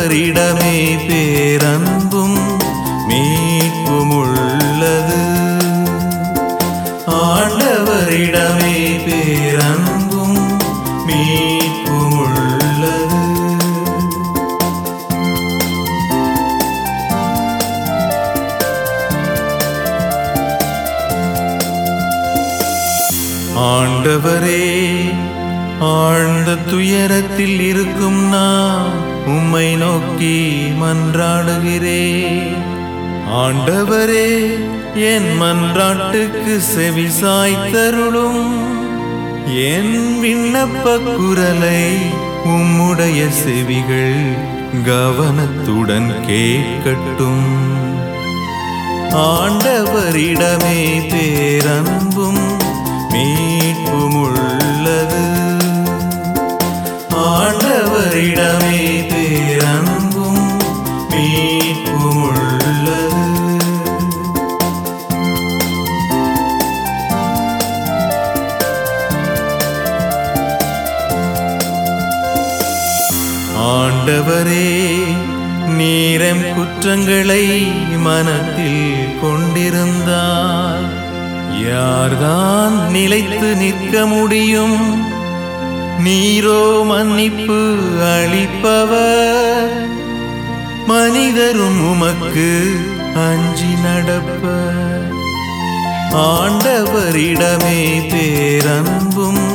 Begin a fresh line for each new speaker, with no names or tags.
ஆண்டவரிடமே பேரன்பும் மீட்பும் உள்ளது ஆண்டவரிடமே பேரன்பும் மீட்பும் உள்ளது ஆண்டவரே ஆழ்ந்த துயரத்தில் இருக்கும் நான் உம்மை நோக்கி மன்றாடுகிறேன் ஆண்டவரே என் மன்றாட்டுக்கு செவி சாய்த்தருளும் என் விண்ணப்ப குரலை உம்முடைய செவிகள் கவனத்துடன் கேட்கட்டும் ஆண்டவரிடமே பேரன்பும் மீட்பும் உள்ளது ஆண்டவரிடமே பேரன்பும் மீட்பும் உள்ளது ஆண்டவரே நீரம் குற்றங்களை மனத்தில் கொண்டிருந்தார் யார்தான் நிலைத்து நிற்க முடியும் நீரோ மன்னிப்பு அளிப்பவர் மனிதரும் உமக்கு அஞ்சி நடப்ப ஆண்டவரிடமே பேரன்பும்